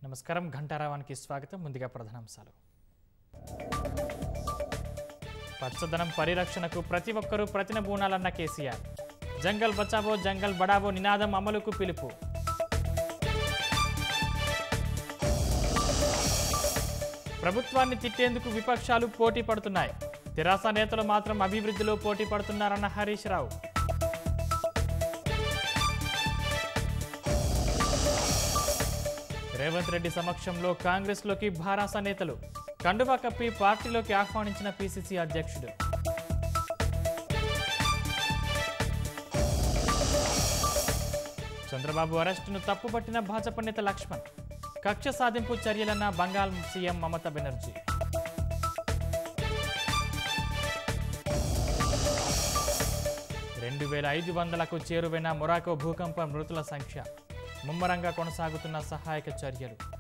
నమస్కారం ఘంటారావానికి స్వాగతం ముందుగా ప్రధానాంశాలు పచ్చదనం పరిరక్షణకు ప్రతి ఒక్కరూ ప్రతినబూనాలన్న కేసీఆర్ జంగల్ బచావో జంగల్ బడావో నినాదం అమలుకు పిలుపు ప్రభుత్వాన్ని తిట్టేందుకు విపక్షాలు పోటీ పడుతున్నాయి తెరాస నేతలు మాత్రం అభివృద్ధిలో పోటీ పడుతున్నారన్న హరీష్ రావు రేవంత్ రెడ్డి సమక్షంలో కాంగ్రెస్లోకి భారాస నేతలు కండువా కప్పి పార్టీలోకి ఆహ్వానించిన పిసిసి అధ్యక్షుడు చంద్రబాబు అరెస్టును తప్పుపట్టిన భాజపా నేత లక్ష్మణ్ కక్ష సాధింపు చర్యలన్న బంగాల్ సీఎం మమతా బెనర్జీ రెండు వేల ఐదు వందలకు చేరువైన మొరాకో భూకంప మృతుల సంఖ్య ముమ్మరంగా కొనసాగుతున్న సహాయక చర్యలు